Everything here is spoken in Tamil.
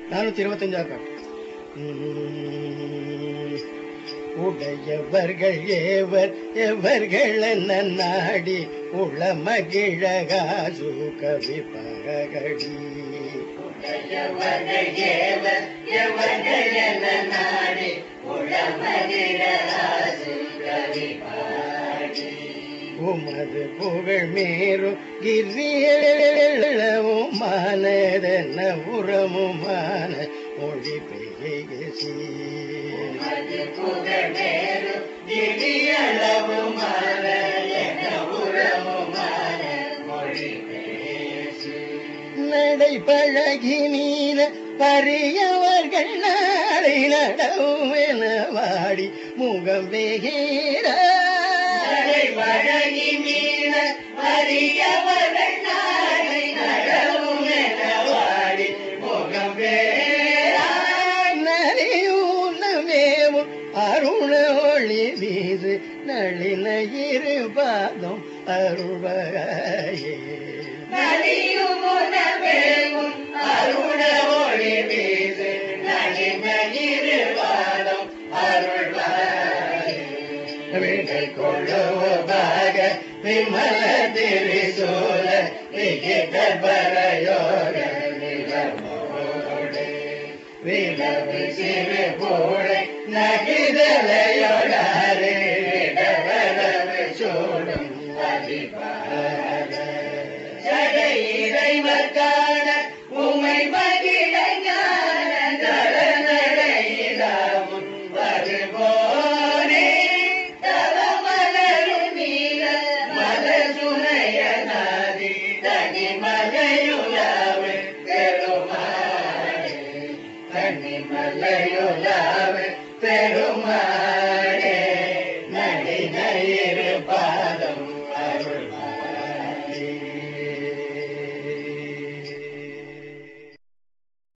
நானூத்தி இருபத்தஞ்சாவது பாட்டு உம், உடையவர்கள் ஏவர் எவர்கள் என்ன நாடி உள மகிழகாசு கவி பகடி உமது புகழ் மேரும் கிரியவும் மானதென்ன உரமுமான மொழி பேசி நடை பழகி நீல பரியவர்கள் நாளை நடவும் என வாடி முகம் வேகிற பழகி மீன பரியவர்கள் நாளை நடவும் என வாடி முகம் நலியூனமேவும் அருண ஒளி வீசு நளின இரு பாதம் அருள்வகையே அருண ஒளி வீசு நளின இரு பாதம் அருள்வகையை கொள்ளுவதாக விமல திரிசூல விகித பரயோக நிலமோடு விலவு சிறு போழை நகிதலையோடாரே விடவரவு சூடும் அதிபார ஜடை இறைவர் காண உமை மகிழ ஞான தர நடையிலாமுன் வருவோனே தவ மலரும் நீல மலர் சுனைய நாதி தனி மலையுலாவு பெருமாளே தனி மலையுலாவு